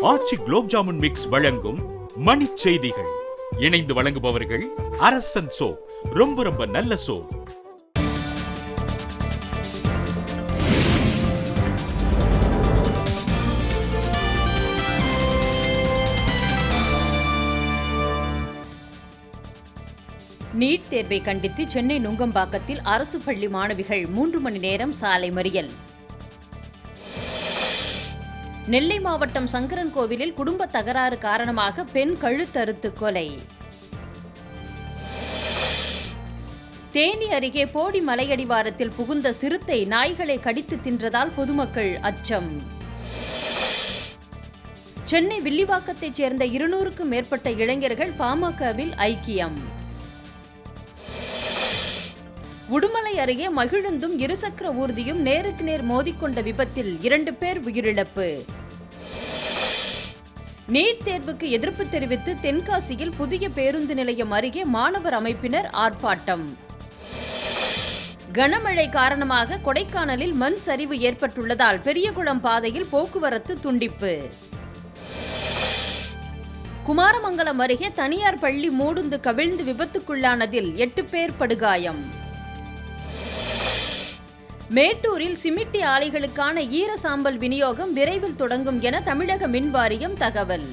ஆச்சி gulab jamun mix வழங்கும் மணிச் செய்திகள் இணைந்து வழங்குபவர்கள் அரசன் சோ ரொம்ப ரொம்ப நல்ல சோ நீட் தேர்வை கண்டித்து சென்னை நுங்கம்பாக்கத்தில் அரசு பள்ளி மாணவிகள் மூன்று மணி நேரம் சாலை மறியல் நெல்லை மாவட்டம் சங்கரன் கோவிலில் குடும்ப தகராறு காரணமாக பெண் கழுத்தறுத்து கொலை தேனி அருகே போடி மலையடிவாரத்தில் புகுந்த சிறுத்தை நாய்களை கடித்து தின்றதால் பொதுமக்கள் அச்சம் சென்னை வில்லிவாக்கத்தைச் சேர்ந்த இருநூறுக்கும் மேற்பட்ட இளைஞர்கள் பாமகவில் ஐக்கியம் உடுமலை அருகே மகிழுந்தும் இருசக்கர ஊர்தியும் நேருக்கு நேர் மோதிக்கொண்ட விபத்தில் இரண்டு பேர் உயிரிழப்பு நீட் தேர்வுக்கு எதிர்ப்பு தெரிவித்து தென்காசியில் புதிய பேருந்து நிலையம் அருகே மாணவர் அமைப்பினர் ஆர்ப்பாட்டம் கனமழை காரணமாக கொடைக்கானலில் மண் சரிவு ஏற்பட்டுள்ளதால் பெரியகுளம் பாதையில் போக்குவரத்து துண்டிப்பு குமாரமங்கலம் அருகே தனியார் பள்ளி மூடுந்து கவிழ்ந்து விபத்துக்குள்ளானதில் எட்டு பேர் படுகாயம் மேட்டூரில் சிமிட்டி ஆலைகளுக்கான ஈர சாம்பல் விநியோகம் விரைவில் தொடங்கும் என தமிழக மின் வாரியம் தகவல்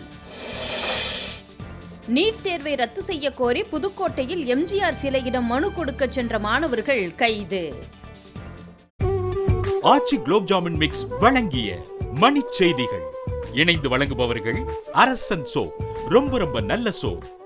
நீட் தேர்வை ரத்து செய்ய கோரி புதுக்கோட்டையில் எம்ஜிஆர் சிலையிடம் மனு கொடுக்க சென்ற மாணவர்கள் கைது ஆச்சி குலோப் ஜாமுன் மிக்ஸ் வழங்கிய மணிச் செய்திகள் இணைந்து வழங்குபவர்கள் அரசன் சோ ரொம்ப ரொம்ப நல்ல சோ